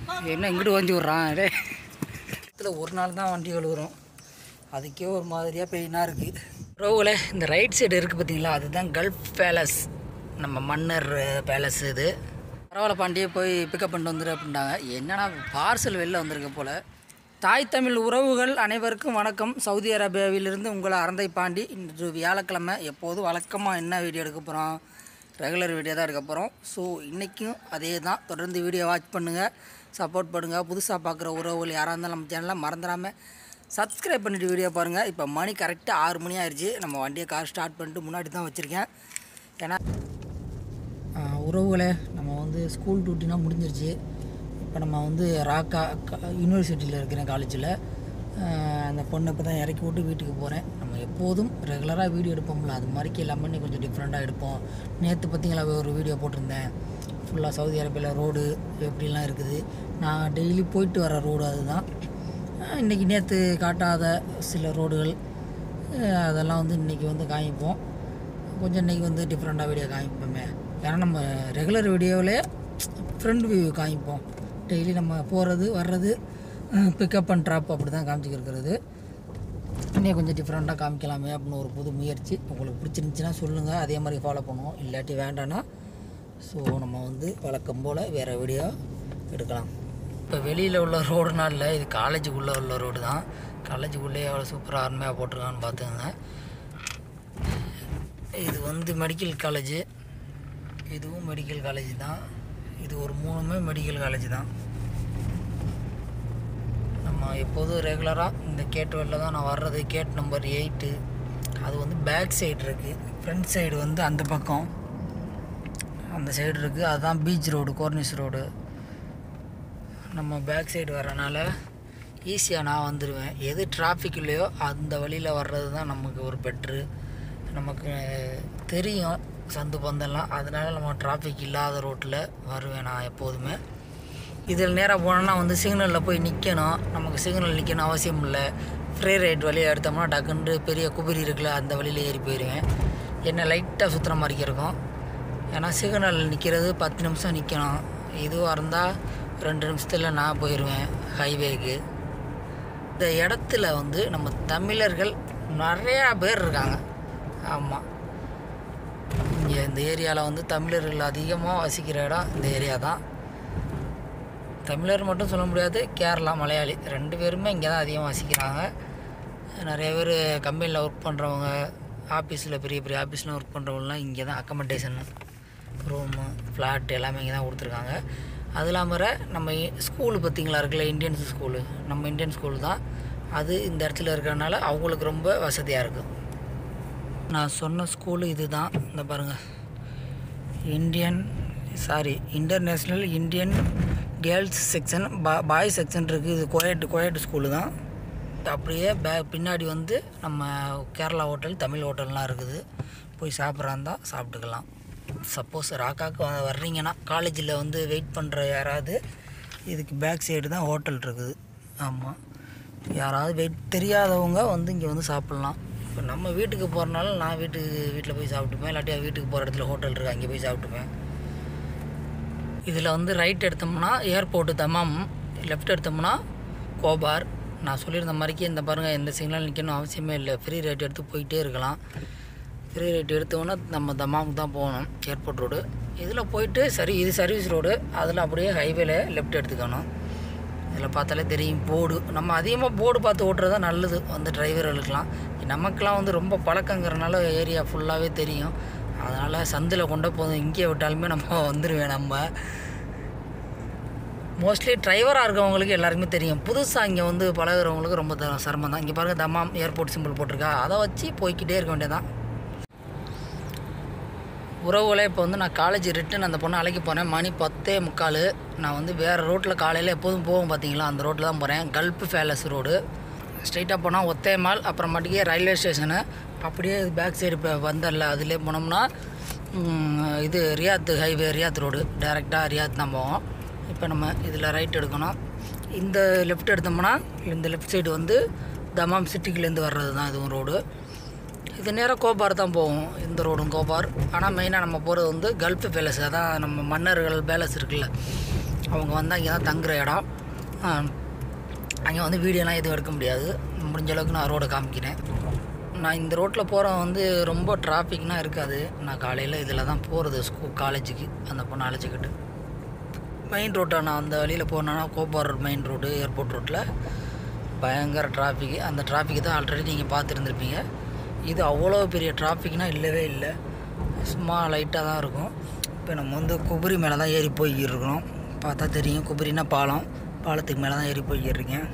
என்ன இங்கிட்டு வண்டி விட்றான் டே இதில் ஒரு நாள் தான் வண்டி கழுவுறோம் அதுக்கே ஒரு மாதிரியாக பெயினாக இருக்குது ரோவில் இந்த ரைட் சைடு இருக்குது பார்த்தீங்களா அதுதான் கல்ஃப் பேலஸ் நம்ம மன்னர் பேலஸ் இது பரவாயில்ல பாண்டியே போய் பிக்கப் பண்ணிட்டு வந்துரு அப்படின்ட்டாங்க என்னன்னா பார்சல் வெளில வந்திருக்க போல் தாய் தமிழ் உறவுகள் அனைவருக்கும் வணக்கம் சவுதி அரேபியாவிலிருந்து உங்களை அறந்தை பாண்டி இன்று வியாழக்கிழமை எப்போதும் வழக்கமாக என்ன வீடியோ எடுக்க போகிறோம் ரெகுலர் வீடியோ தான் எடுக்க போகிறோம் ஸோ இன்றைக்கும் அதே தான் தொடர்ந்து வீடியோ வாட்ச் பண்ணுங்கள் சப்போர்ட் பண்ணுங்கள் புதுசாக பார்க்குற உறவுகள் யாராக இருந்தாலும் நம்ம சேனலில் மறந்துடாமல் சப்ஸ்கிரைப் பண்ணிவிட்டு வீடியோ பாருங்கள் இப்போ மணி கரெக்டாக ஆறு மணி ஆயிடுச்சு நம்ம வண்டியை கார் ஸ்டார்ட் பண்ணிட்டு முன்னாடி தான் வச்சுருக்கேன் ஏன்னா ஆஹ் உறவுகளே நம்ம வந்து ஸ்கூல் டியூட்டினா முடிஞ்சிருச்சு இப்போ நம்ம வந்து ராக்கா யூனிவர்சிட்டியில் இருக்கிறேன் காலேஜில் அந்த பொண்ணை இப்போ தான் இறக்கி விட்டு வீட்டுக்கு போகிறேன் நம்ம எப்போதும் ரெகுலராக வீடியோ எடுப்போம்ல அது மாதிரிக்கு எல்லாமே இன்னும் கொஞ்சம் டிஃப்ரெண்ட்டாக எடுப்போம் நேற்று பார்த்தீங்களா ஒரு வீடியோ போட்டிருந்தேன் ஃபுல்லாக சவுதி அரேபியாவில் ரோடு எப்படிலாம் இருக்குது நான் டெய்லி போயிட்டு வர ரோடு அதுதான் ஆஹ் இன்னைக்கு நேற்று காட்டாத சில ரோடுகள் ஆஹ் அதெல்லாம் வந்து இன்றைக்கி வந்து காமிப்போம் கொஞ்சம் இன்றைக்கி வந்து டிஃப்ரெண்ட்டாக வீடியோ காமிப்போமே ஏன்னா நம்ம ரெகுலர் வீடியோவிலே ஃப்ரண்ட் வியூ காமிப்போம் டெய்லி நம்ம போகிறது வர்றது பிக்கப் அண்ட் ட்ராப் அப்படி தான் காமிச்சிக்கிறது இன்னும் கொஞ்சம் டிஃப்ரெண்ட்டாக காமிக்கலாமே அப்படின்னு ஒரு புது முயற்சி உங்களுக்கு பிடிச்சிருந்துச்சின்னா சொல்லுங்கள் அதே மாதிரி ஃபாலோ பண்ணுவோம் இல்லாட்டி வேண்டான்னா ஸோ நம்ம வந்து வழக்கம் போல் வேறு வீடியோ எடுக்கலாம் இப்போ வெளியில் உள்ள ரோடுனா இல்லை இது காலேஜுக்குள்ளே உள்ள ரோடு தான் காலேஜுக்குள்ளேயே எவ்வளோ சூப்பராக அருமையாக போட்டிருக்கான்னு பார்த்துக்கோங்க இது வந்து மெடிக்கல் காலேஜு இதுவும் மெடிக்கல் காலேஜ் தான் இது ஒரு மூணுமே மெடிக்கல் காலேஜ் தான் நம்ம எப்போதும் ரெகுலராக இந்த கேட் வெளில தான் நான் வர்றது கேட் நம்பர் எயிட்டு அது வந்து பேக் சைடு இருக்குது ஃப்ரண்ட் சைடு வந்து அந்த பக்கம் அந்த சைடு இருக்குது அதுதான் பீச் ரோடு கோர்னிஸ் ரோடு நம்ம பேக் சைடு வரனால ஈஸியாக நான் வந்துடுவேன் எது டிராஃபிக் இல்லையோ அந்த வழியில் வர்றது தான் நமக்கு ஒரு பெட்ரு நமக்கு தெரியும் சந்து பந்தெல்லாம் அதனால நம்ம டிராஃபிக் இல்லாத ரோட்டில் வருவேன் நான் எப்போதுமே இதில் நேராக போனோன்னா வந்து சிக்னலில் போய் நிற்கணும் நமக்கு சிக்னல் நிற்கணும் அவசியம் இல்லை ஃப்ரீ ரைட் வழியை எடுத்தோம்னா டக்குன்னு பெரிய குபிரி இருக்குல்ல அந்த வழியில் ஏறி போயிடுவேன் என்ன லைட்டாக சுற்றுற மாதிரி இருக்கும் ஏன்னா சிக்னல் நிற்கிறது பத்து நிமிஷம் நிற்கணும் இதுவாக இருந்தால் ரெண்டு நிமிஷத்தில் நான் போயிடுவேன் ஹைவேக்கு இந்த இடத்துல வந்து நம்ம தமிழர்கள் நிறையா பேர் இருக்காங்க ஆமாம் இங்கே இந்த ஏரியாவில் வந்து தமிழர்கள் அதிகமாக வசிக்கிற இடம் இந்த ஏரியா தான் தமிழர் மட்டும் சொல்ல முடியாது கேரளா மலையாளி ரெண்டு பேருமே இங்கே தான் அதிகமாக வசிக்கிறாங்க நிறைய பேர் கம்பெனியில் ஒர்க் பண்ணுறவங்க ஆஃபீஸில் பெரிய பெரிய ஆஃபீஸில் ஒர்க் பண்ணுறவங்களாம் இங்கே தான் அக்கமடேஷன் ரூமு ஃப்ளாட் எல்லாமே இங்கே தான் கொடுத்துருக்காங்க அது இல்லாமல் நம்ம ஸ்கூலு பார்த்திங்களா இருக்குல்ல இந்தியன்ஸ் ஸ்கூலு நம்ம இந்தியன் ஸ்கூல் தான் அது இந்த இடத்துல இருக்கிறனால அவங்களுக்கு ரொம்ப வசதியாக இருக்கும் நான் சொன்ன ஸ்கூலு இது தான் இந்த பாருங்கள் Indian sorry international Indian girls section பா பாய்ஸ் செக்ஷன் இருக்குது இது கோயட் கோயட் ஸ்கூலு தான் அப்படியே பே பின்னாடி வந்து நம்ம கேரளா ஹோட்டல் தமிழ் ஹோட்டல்லாம் இருக்குது போய் சாப்பிட்றாந்தா சாப்பிட்டுக்கலாம் சப்போஸ் ராக்காவுக்கு வ- வர்றீங்கன்னா காலேஜில் வந்து வெயிட் பண்ணுற யாராவது இதுக்கு பேக் சைடு தான் ஹோட்டல் இருக்குது ஆமாம் யாராவது வெயிட் தெரியாதவங்க வந்து இங்கே வந்து சாப்பிட்லாம் இப்போ நம்ம வீட்டுக்கு போகிறனால நான் வீட்டுக்கு வீட்டில் போய் சாப்பிட்டுப்பேன் இல்லாட்டி வீட்டுக்கு போகிற இடத்துல ஹோட்டல் இருக்குது அங்கே போய் சாப்பிட்டுப்பேன் இதில் வந்து ரைட் எடுத்தோம்னா ஏர்போர்ட்டு தமாம் லெஃப்ட் எடுத்தோம்னா கோபார் நான் சொல்லியிருந்த மாதிரிக்கு இந்த பாருங்கள் எந்த சிக்னல் நிற்கணும் அவசியமே இல்லை ஃப்ரீ ரைட் எடுத்து போயிட்டே இருக்கலாம் ஃப்ரீ ரைட் எடுத்தோன்னே நம்ம தமாமுக்கு தான் போகணும் ஏர்போர்ட் ரோடு இதில் போயிட்டு சரி இது சர்வீஸ் ரோடு அதில் அப்படியே ஹைவேல லெஃப்ட் எடுத்துக்கணும் இதில் பார்த்தாலே தெரியும் போர்டு நம்ம அதிகமாக போர்டு பார்த்து ஓட்டுறது தான் நல்லது வந்து டிரைவர்களுக்கெலாம் நமக்கெலாம் வந்து ரொம்ப பழக்கங்கிறனால ஏரியா ஃபுல்லாகவே தெரியும் அதனால் சந்தில் கொண்ட போதும் இங்கே விட்டாலுமே நம்ம வந்துடுவேன் நம்ம மோஸ்ட்லி டிரைவராக இருக்கவங்களுக்கு எல்லாருக்குமே தெரியும் புதுசாக இங்கே வந்து பழகுறவங்களுக்கு ரொம்ப த- சிரமம் தான் இங்கே பாருங்கள் தமாம் ஏர்போர்ட் சிம்பிள் போட்டிருக்கா அதை வச்சு போய்க்கிட்டே இருக்க வேண்டியதான் உறவுகளே இப்போ வந்து நான் காலேஜ் ரிட்டன் அந்த பொண்ணை அழைக்க போனேன் மணி பத்தே முக்கால் நான் வந்து வேறு ரோட்டில் காலையில் எப்போதும் போவோம் பார்த்தீங்களா அந்த ரோட்டில் தான் போகிறேன் கல்ஃப் பேலஸ் ரோடு ஸ்ட்ரைட்டாக போனால் ஒத்தேமால் அப்புறமாட்டிக்கே ரயில்வே ஸ்டேஷனு அப்படியே பேக் சைடு இப்போ வந்தர்ல அதிலே போனோம்னா ம், இது ரியாத் ஹைவே ரியாத் ரோடு டேரெக்டாக ரியாத் தான் போவோம் இப்போ நம்ம இதில் ரைட் எடுக்கணும் இந்த லெஃப்ட் எடுத்தோம்னா இந்த லெஃப்ட் சைடு வந்து தமாம் சிட்டிக்குலேருந்து வர்றது தான் இதுவும் ரோடு இது நேராக கோபார் தான் போகும் இந்த ரோடும் கோபார் ஆனால் மெயினாக நம்ம போகிறது வந்து கல்ஃப் பேலஸ் அதான் நம்ம மன்னர்கள் பேலஸ் இருக்குல்ல அவங்க வந்து அங்கே தான் தங்குற இடம் அங்கே வந்து வீடியோலாம் எதுவும் எடுக்க முடியாது முடிஞ்ச அளவுக்கு நான் ரோடை காமிக்கிறேன் நான் இந்த ரோட்டில் போகிறவன் வந்து ரொம்ப டிராஃபிக்னால் இருக்காது நான் காலையில் இதில் தான் போகிறது ஸ்கூல் காலேஜுக்கு அந்த பொண்ணை அழைச்சிக்கிட்டு மெயின் ரோட்டை நான் அந்த வழியில் போனேன்னா கோபார் மெயின் ரோடு ஏர்போர்ட் ரோட்டில் பயங்கர டிராஃபிக் அந்த டிராஃபிக் தான் ஆல்ரெடி நீங்கள் பார்த்துருந்துருப்பீங்க இது அவ்வளோ பெரிய டிராஃபிக்னால் இல்லவே இல்லை சும்மா லைட்டாக தான் இருக்கும் இப்போ நம்ம வந்து குபரி மேலே தான் ஏறி போய்கிட்டு இருக்கிறோம் பார்த்தா தெரியும் குபரினா பாலம் பாலத்துக்கு மேலே தான் ஏறி போய்கிட்டு இருக்கேன்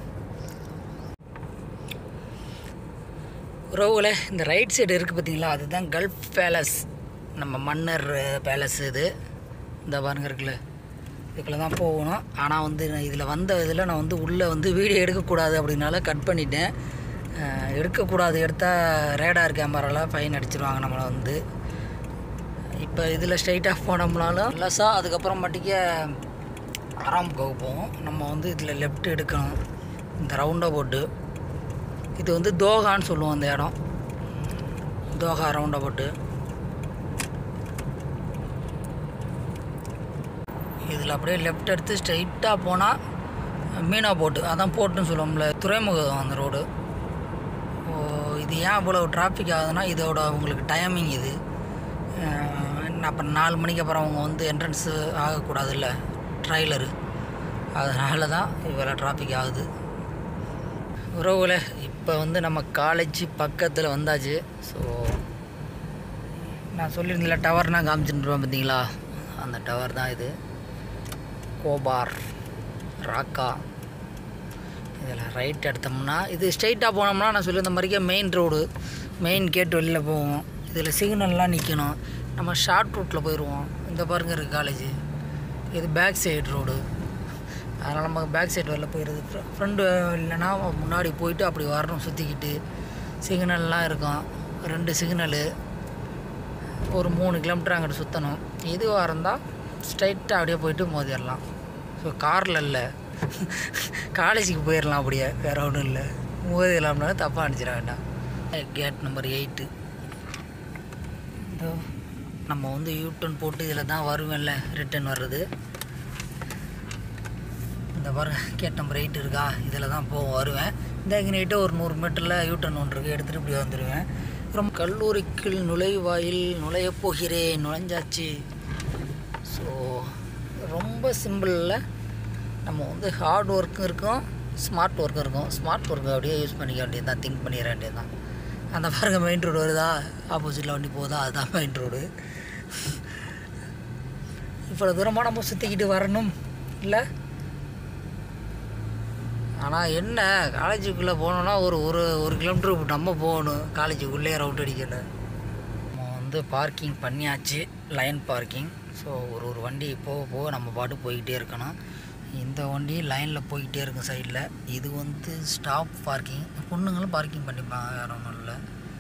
ரோவில் இந்த ரைட் சைடு இருக்குது பார்த்தீங்களா அதுதான் கல்ஃப் பேலஸ் நம்ம மன்னர் பேலஸ் இது இந்த பாருங்க இருக்குல்ல இதுக்குள்ளே தான் போகணும் ஆனால் வந்து நான் இதில் வந்த இதில் நான் வந்து உள்ளே வந்து வீடியோ எடுக்கக்கூடாது அப்படின்னால கட் பண்ணிட்டேன் அஹ் எடுக்கக்கூடாது எடுத்தால் ரேடார் கேமராவில் ஃபைன் அடிச்சிருவாங்க நம்மளை வந்து இப்போ இதில் ஸ்ட்ரைட்டாக போனோம்னாலும் லெஸ்ஸாக அதுக்கப்புறம் மட்டுக்கே ஆறாம் போவோம் நம்ம வந்து இதில் லெஃப்ட் எடுக்கணும் இந்த ரவுண்டாக போட்டு இது வந்து தோகான்னு சொல்லுவோம் அந்த இடம் தோகா ரவுண்டாக போட்டு இதில் அப்படியே லெஃப்ட் எடுத்து ஸ்ட்ரைட்டாக போனால் மீனா போட்டு அதான் போட்டுன்னு சொல்லுவோம்ல துறைமுகம் அந்த ரோடு ஓ இது ஏன் இவ்வளோ டிராஃபிக் ஆகுதுன்னா இதோட உங்களுக்கு டைமிங் இது அஹ் அப்போ நாலு மணிக்கு அப்புறம் அவங்க வந்து என்ட்ரன்ஸு ஆகக்கூடாதுல்ல ட்ரைலரு அதனால தான் இவ்வளோ டிராஃபிக் ஆகுது உறவுகளே இப்போ வந்து நம்ம காலேஜ் பக்கத்தில் வந்தாச்சு ஸோ நான் சொல்லியிருந்தேன்ல டவர்னால் காமிச்சுட்டுருவேன் பார்த்தீங்களா அந்த டவர் தான் இது கோபார் ராக்கா இதில் ரைட் எடுத்தோம்னா இது ஸ்ட்ரைட்டாக போனோம்னா நான் சொல்லியிருந்த மாதிரிக்கே மெயின் ரோடு மெயின் கேட் வெளியில் போவோம் இதில் சிக்னல்லாம் நிற்கணும் நம்ம ஷார்ட் ரூட்டில் போயிடுவோம் இந்த பாருங்க இருக்குது காலேஜ் இது பேக் சைடு ரோடு அதனால் நம்ம பேக் சைடு வெளில போயிடுது ஃப்ரெண்டு இல்லைன்னா முன்னாடி போயிட்டு அப்படி வரணும் சுற்றிக்கிட்டு சிக்னல்லாம் இருக்கும் ரெண்டு சிக்னலு ஒரு மூணு கிலோமீட்டர் அங்கிட்டு சுற்றணும் இதுவாக இருந்தால் ஸ்ட்ரைட்டாக அப்படியே போயிட்டு மோதிடலாம் ஸோ காரில் இல்லை காலேஜுக்கு போயிடலாம் அப்படியே வேறு ஒன்றும் இல்லை மோதிடலாம்னா தப்பாக அனுப்பிச்சிட வேண்டாம் கேட் நம்பர் எயிட்டு நம்ம வந்து யூட்டன் போட்டு இதில் தான் வருவேன்ல ரிட்டன் வர்றது இந்த பாருங்க கேட் நம்பர் எயிட் இருக்கா இதில் தான் போ வருவேன் இந்த இங்கிட்ட ஒரு நூறு மீட்டரில் யூட்டன் ஒன்று இருக்குது எடுத்துகிட்டு இப்படி வந்துடுவேன் ரொம்ப கல்லூரிக்குள் நுழைவாயில் நுழையப் போகிறேன் நுழைஞ்சாச்சு ஸோ ரொம்ப சிம்பிளில் நம்ம வந்து ஹார்ட் ஒர்க்கும் இருக்கும் ஸ்மார்ட் ஒர்க்கும் இருக்கும் ஸ்மார்ட் ஒர்க்கை அப்படியே யூஸ் பண்ணிக்க வேண்டியது தான் திங்க் பண்ணிட வேண்டியது தான் அந்த பாருங்க மெயின் ரோடு வருதா ஆப்போசிட்டில் வண்டி போகுதா அதுதான் மெயின் ரோடு இவ்வளோ தூரமாக நம்ம சுற்றிக்கிட்டு வரணும் இல்லை ஆனால் என்ன காலேஜுக்குள்ளே போனோன்னா ஒரு ஒரு ஒரு கிலோமீட்டர் நம்ம போகணும் காலேஜுக்குள்ளே ரவுண்ட் அடிக்கணும் நம்ம வந்து பார்க்கிங் பண்ணியாச்சு லைன் பார்க்கிங் ஸோ ஒரு ஒரு வண்டி போக போக நம்ம பாட்டு போய்கிட்டே இருக்கணும் இந்த வண்டி லைனில் போய்கிட்டே இருக்கும் சைடில் இது வந்து ஸ்டாப் பார்க்கிங் பொண்ணுங்களும் பார்க்கிங் பண்ணிப்பாங்க வேறு ஒன்றும் இல்லை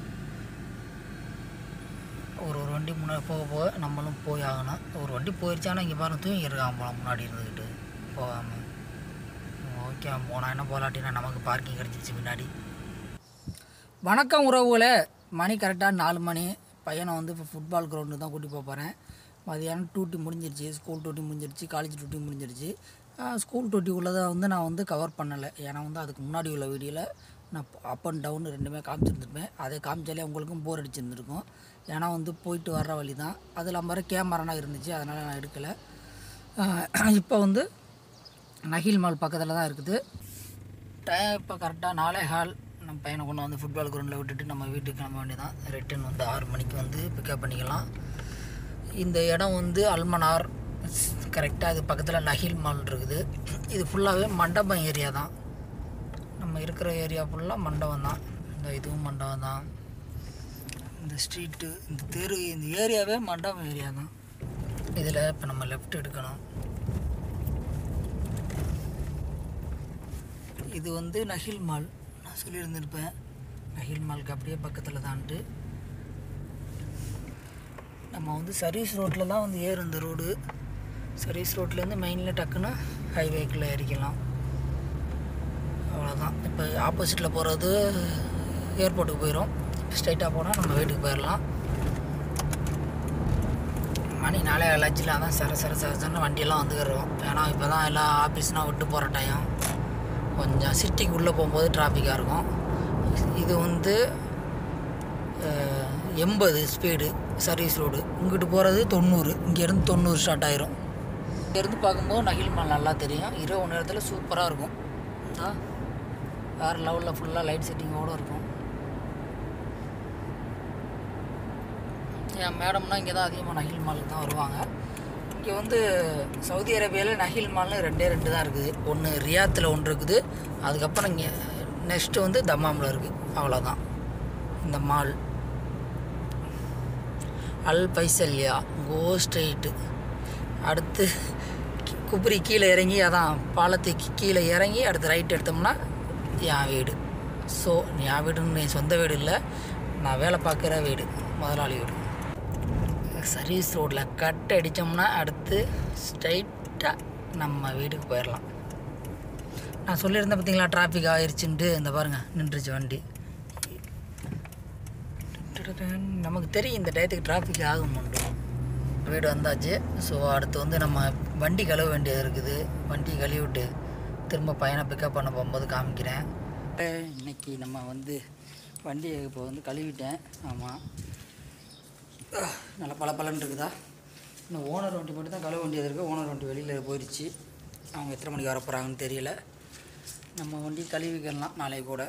ஒரு ஒரு வண்டி முன்னாடி போக போக நம்மளும் போய் ஆகணும் ஒரு வண்டி போயிடுச்சானா இங்கே பாருங்க தூங்கி இருக்கான் போகலாம் முன்னாடி இருந்துக்கிட்டு போகாமல் ஓகே அவன் போனா என்ன போகலாட்டினா நமக்கு பார்க்கிங் கிடச்சிச்சு முன்னாடி வணக்கம் உறவுகளே மணி கரெக்டாக நாலு மணி பையனை வந்து இப்போ ஃபுட்பால் கிரவுண்டு தான் கூட்டி போக போகிறேன் மதியானம் டூட்டி முடிஞ்சிருச்சு ஸ்கூல் டூட்டி முடிஞ்சிருச்சு காலேஜ் டூட்டி முடிஞ்சிருச்சு ஸ்கூல் டூட்டி உள்ளதை வந்து நான் வந்து கவர் பண்ணலை ஏன்னா வந்து அதுக்கு முன்னாடி உள்ள வீடியோவில் நான் அப் அண்ட் டவுன் ரெண்டுமே காமிச்சிருந்துருப்பேன் அதை காமிச்சாலே உங்களுக்கும் போர் அடிச்சிருந்துருக்கும் ஏன்னா வந்து போயிட்டு வர்ற வழி தான் அது இல்லாமல் கேமரானா இருந்துச்சு அதனால் நான் எடுக்கலை இப்போ வந்து நகில் மால் பக்கத்தில் தான் இருக்குது டைம் இப்போ கரெக்டாக நாலே ஹால் நம்ம பையனை கொண்டு வந்து ஃபுட்பால் கிரவுண்டில் விட்டுட்டு நம்ம வீட்டுக்கு கிளம்ப வேண்டியதான் ரிட்டன் வந்து ஆறு மணிக்கு வந்து பிக்கப் பண்ணிக்கலாம் இந்த இடம் வந்து அல்மனார் கரெக்டாக இது பக்கத்தில் நஹில் மால் இருக்குது இது ஃபுல்லாகவே மண்டபம் ஏரியா தான் நம்ம இருக்கிற ஏரியா ஃபுல்லாக மண்டபம் தான் இந்த இதுவும் மண்டபம் தான் இந்த ஸ்ட்ரீட்டு இந்த தெரு இந்த ஏரியாவே மண்டபம் ஏரியா தான் இதில் இப்போ நம்ம லெஃப்ட் எடுக்கணும் இது வந்து நஹில் மால் நான் சொல்லியிருந்திருப்பேன் நஹில் மாலுக்கு அப்படியே பக்கத்தில் தான்ட்டு நம்ம வந்து சர்வீஸ் ரோட்டில் தான் வந்து ஏறும் இந்த ரோடு சர்வீஸ் ரோட்லேருந்து மெயினில் டக்குன்னு ஹைவேக்குள்ளே ஏறிக்கலாம் அவ்வளோதான் இப்போ ஆப்போசிட்டில் போகிறது ஏர்போர்ட்டுக்கு போயிடும் ஸ்ட்ரைட்டாக போனால் நம்ம வீட்டுக்கு போயிடலாம் மணி நாளே லஞ்சில் தான் சர சர சரன்னு வண்டியெல்லாம் வந்துக்கிறோம் ஏன்னா இப்போ தான் எல்லாம் ஆஃபீஸ்னால் விட்டு போகிற டைம் கொஞ்சம் சிட்டிக்கு உள்ளே போகும்போது டிராஃபிக்காக இருக்கும் இது வந்து எண்பது ஸ்பீடு சர்வீஸ் ரோடு இங்கிட்டு போகிறது தொண்ணூறு இங்கேருந்து தொண்ணூறு ஸ்டார்ட் ஆயிரும் இங்கேருந்து பார்க்கும்போது நகில் மலை நல்லா தெரியும் இரவு நேரத்தில் சூப்பராக இருக்கும் இந்தா, வேறு லெவலில் ஃபுல்லாக லைட் செட்டிங்கோடு இருக்கும் என் மேடம்னா இங்கே தான் அதிகமாக நகில் மாலுக்கு தான் வருவாங்க இங்கே வந்து சவுதி அரேபியாவில் நகில் மால்னு ரெண்டே ரெண்டு தான் இருக்குது ஒன்று ரியாத்தில் ஒன்று இருக்குது அதுக்கப்புறம் இங்கே நெக்ஸ்ட்டு வந்து தம்மாமில் இருக்குது அவ்வளோதான் இந்த மால் அல் பைசல்யா கோ ஸ்ட்ரெயிட்டு அடுத்து கி- குப்புரி கீழே இறங்கி அதான் பாலத்துக்கு கீழே இறங்கி அடுத்து ரைட் எடுத்தோம்னா என் வீடு ஸோ என் வீடுன்னு என் சொந்த வீடு இல்லை நான் வேலை பார்க்குற வீடு முதலாளி வீடு சர்வீஸ் ரோட்டில் கட் அடித்தோம்னா அடுத்து ஸ்ட்ரைட்டாக நம்ம வீட்டுக்கு போயிடலாம் நான் சொல்லியிருந்தேன் பார்த்தீங்களா டிராஃபிக் ஆயிடுச்சுன்ட்டு இந்த பாருங்கள் நின்றுச்சு வண்டி நமக்கு தெரியும் இந்த டயத்துக்கு டிராஃபிக் ஆகும்ண்டு வீடு வந்தாச்சு ஸோ அடுத்து வந்து நம்ம வண்டி கழுவ வேண்டியது இருக்குது வண்டி கழுவிட்டு திரும்ப பையனை பிக்கப் பண்ண போகும்போது காமிக்கிறேன் இன்னைக்கு நம்ம வந்து வண்டியை இப்போ வந்து கழுவிட்டேன் ஆமாம் நல்லா பல இருக்குதா இன்னும் ஓனர் வண்டி மட்டும் தான் கழுவ வேண்டியது இருக்குது ஓனர் வண்டி வெளியில் போயிடுச்சு அவங்க எத்தனை மணிக்கு வர போகிறாங்கன்னு தெரியல நம்ம வண்டி கழுவிக்கலாம் நாளைக்கு கூட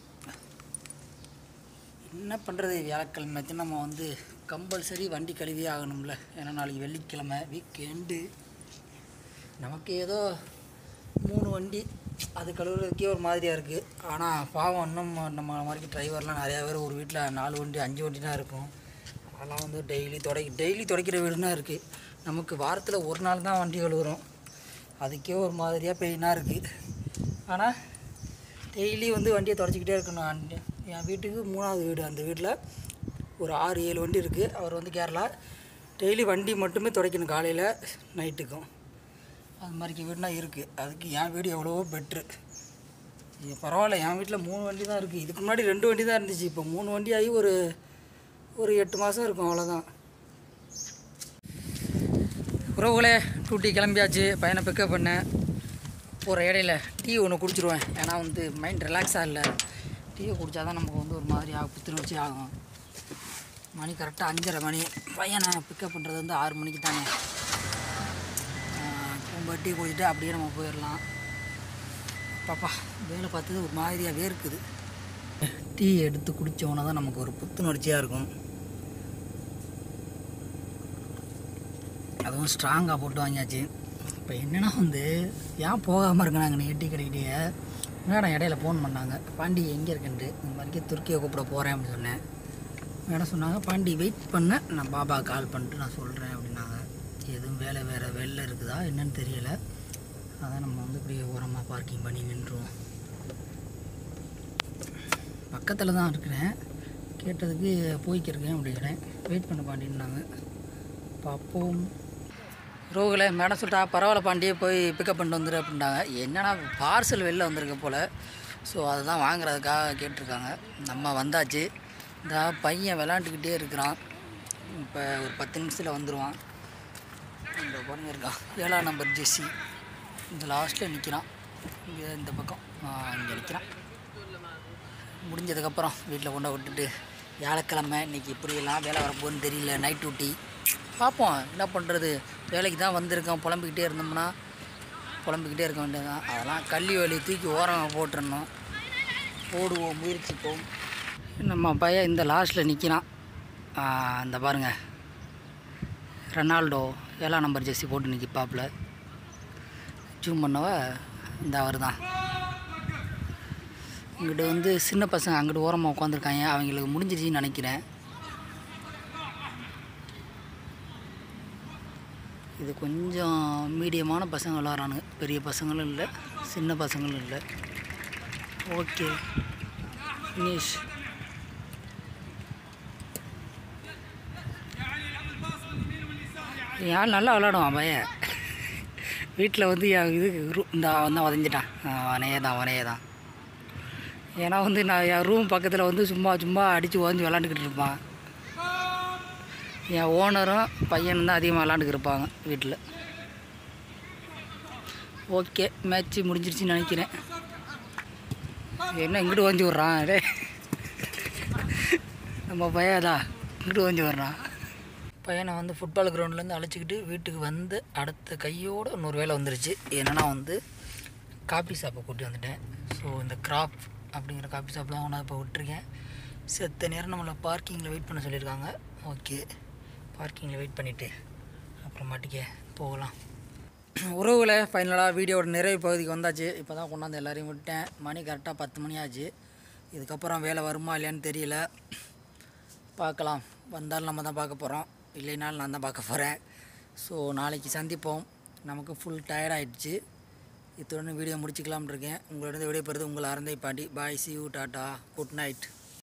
என்ன பண்ணுறது வியாழக்கிழமைக்கு நம்ம வந்து கம்பல்சரி வண்டி கழுவியே ஆகணும்ல ஏன்னா நாளைக்கு வெள்ளிக்கிழமை வீக் எண்டு நமக்கு ஏதோ மூணு வண்டி அது கழுவுறதுக்கே ஒரு மாதிரியாக இருக்குது ஆனால் பாவம் இன்னும் நம்ம மாதிரி டிரைவர்லாம் நிறையா பேர் ஒரு வீட்டில் நாலு வண்டி அஞ்சு வண்டி தான் இருக்கும் அதெல்லாம் வந்து டெய்லி தொடை டெய்லி துடைக்கிற வீடுனா இருக்குது நமக்கு வாரத்தில் ஒரு நாள் தான் வண்டி கழுவுறோம் அதுக்கே ஒரு மாதிரியாக பெயினாக இருக்குது ஆனால் டெய்லி வந்து வண்டியை தொடச்சிக்கிட்டே இருக்கணும் அண்ட் என் வீட்டுக்கு மூணாவது வீடு அந்த வீட்டில் ஒரு ஆறு ஏழு வண்டி இருக்குது அவர் வந்து கேரளா டெய்லி வண்டி மட்டுமே துடைக்கணும் காலையில் நைட்டுக்கும் அது மாதிரி வீடுனா இருக்குது அதுக்கு என் வீடு எவ்வளவோ பெட்ரு பரவாயில்ல என் வீட்டில் மூணு வண்டி தான் இருக்குது இதுக்கு முன்னாடி ரெண்டு வண்டி தான் இருந்துச்சு இப்போ மூணு வண்டி ஆகி ஒரு ஒரு எட்டு மாதம் இருக்கும் அவ்வளோதான் உறவுகளே டூட்டி கிளம்பியாச்சு பையனை பிக்கப் பண்ணேன் போகிற இடையில டீ ஒன்று குடிச்சிருவேன் ஏன்னா வந்து மைண்ட் ரிலாக்ஸாக இல்லை டீயை குடித்தா தான் நமக்கு வந்து ஒரு மாதிரி ஆகும் புத்துணர்ச்சி ஆகும் மணி கரெக்டாக அஞ்சரை மணி பையனை பிக்கப் பண்ணுறது வந்து ஆறு மணிக்கு தானே ரொம்ப டீ குடிச்சிட்டு அப்படியே நம்ம போயிடலாம் பாப்பா வேலை பார்த்தது ஒரு மாதிரியாக வேர்க்குது டீ எடுத்து குடித்தோன்னா தான் நமக்கு ஒரு புத்துணர்ச்சியாக இருக்கும் அதுவும் ஸ்ட்ராங்காக போட்டு வாங்கியாச்சு இப்போ என்னென்னா வந்து ஏன் போகாமல் இருக்கனாங்க நீ டீ கடைக்கிட்டே மேடம் இடையில ஃபோன் பண்ணாங்க பாண்டி எங்கே இருக்குன்ட்டு இந்த மாதிரிக்கே துருக்கியை கூப்பிட போகிறேன் அப்படின்னு சொன்னேன் மேடம் சொன்னாங்க பாண்டி வெயிட் பண்ண நான் பாபா கால் பண்ணிட்டு நான் சொல்கிறேன் அப்படின்னாங்க எதுவும் வேலை வேறு வெளில இருக்குதா என்னன்னு தெரியலை அதான் நம்ம வந்து இப்படியே ஓரமாக பார்க்கிங் பண்ணி நின்றுவோம் பக்கத்தில் தான் இருக்கிறேன் கேட்டதுக்கு போய்க்கிருக்கேன் அப்படிங்கிறேன் வெயிட் பண்ண பாண்டின்னாங்க பார்ப்போம் ரோகில் மேடம் சொல்லிட்டா பரவாயில்ல பாண்டியே போய் பிக்கப் பண்ணிட்டு வந்துரு அப்படின்ட்டாங்க என்னன்னா பார்சல் வெளில வந்திருக்க போல் ஸோ அதுதான் வாங்குறதுக்காக கேட்டிருக்காங்க நம்ம வந்தாச்சு இந்த பையன் விளாண்டுக்கிட்டே இருக்கிறான் இப்போ ஒரு பத்து நிமிஷத்தில் வந்துடுவான் இந்த பாருங்க இருக்கான் ஏழாம் நம்பர் ஜெஸ்ஸி இந்த லாஸ்ட்டில் நிற்கிறான் இங்கே இந்த பக்கம் இங்கே நிற்கிறான் முடிஞ்சதுக்கப்புறம் வீட்டில் கொண்டு விட்டுட்டு வியாழக்கிழமை இன்றைக்கி இப்படியெல்லாம் வேலை வரப்போகுதுன்னு தெரியல நைட் டியூட்டி பார்ப்போம் என்ன பண்ணுறது வேலைக்கு தான் வந்திருக்கோம் புலம்பிக்கிட்டே இருந்தோம்னா புலம்பிக்கிட்டே இருக்க வேண்டியதுதான் அதெல்லாம் கள்ளி வேலையை தூக்கி ஓரம் போட்டுறணும் போடுவோம் முயற்சிப்போம் நம்ம பையன் இந்த லாஸ்ட்டில் நிற்கிறான் இந்த பாருங்கள் ரெனால்டோ ஏழாம் நம்பர் ஜெர்சி போட்டு நிற்கிப்பாப்பில் ஜூம் பண்ணவ இந்த அவர் தான் இங்கிட்ட வந்து சின்ன பசங்க அங்கிட்டு ஓரமாக உட்காந்துருக்காங்க அவங்களுக்கு முடிஞ்சிருச்சுன்னு நினைக்கிறேன் இது கொஞ்சம் மீடியமான பசங்க விளாட்றானுங்க பெரிய பசங்களும் இல்லை சின்ன பசங்களும் இல்லை ஓகே ஃபினிஷ் யார் நல்லா விளாடுவான் பையன் வீட்டில் வந்து என் இது ரூ இந்த அவன் தான் வதைஞ்சிட்டான் அவனையே தான் அவனையே தான் ஏன்னா வந்து நான் என் ரூம் பக்கத்தில் வந்து சும்மா சும்மா அடித்து உதஞ்சி விளாண்டுக்கிட்டு இருப்பான் என் ஓனரும் பையனும் தான் அதிகமாக விளாண்டுக்கு இருப்பாங்க வீட்டில் ஓகே மேட்ச்சு முடிஞ்சிருச்சுன்னு நினைக்கிறேன் என்ன இங்கிட்டு வந்து விட்றான் டே நம்ம பையதா இங்கிட்டு வந்து வர்றான் பையனை வந்து ஃபுட்பால் கிரவுண்ட்லேருந்து அழைச்சிக்கிட்டு வீட்டுக்கு வந்து அடுத்த கையோட இன்னொரு வேலை வந்துருச்சு என்னென்னா வந்து காபி ஷாப்பை கூட்டி வந்துட்டேன் ஸோ இந்த கிராப் அப்படிங்கிற காபி ஷாப் தான் ஒன்றா இப்போ விட்டுருக்கேன் செத்த நேரம் நம்மளை பார்க்கிங்கில் வெயிட் பண்ண சொல்லியிருக்காங்க ஓகே பார்க்கிங்கில் வெயிட் பண்ணிவிட்டு அப்புறமாட்டிக்க போகலாம் உறவுகளை ஃபைனலாக வீடியோட நிறைவு பகுதிக்கு வந்தாச்சு இப்போ தான் கொண்டாந்து எல்லாரையும் விட்டேன் மணி கரெக்டாக பத்து மணி ஆச்சு இதுக்கப்புறம் வேலை வருமா இல்லையான்னு தெரியல பார்க்கலாம் வந்தாலும் நம்ம தான் பார்க்க போகிறோம் இல்லைனாலும் நான் தான் பார்க்க போகிறேன் ஸோ நாளைக்கு சந்திப்போம் நமக்கு ஃபுல் டயர்ட் ஆயிடுச்சு இத்துடன் வீடியோ முடிச்சுக்கலாம்னு இருக்கேன் உங்களிடம் விடைபெறுது உங்கள் Aranthai Pandi bye see you tata good night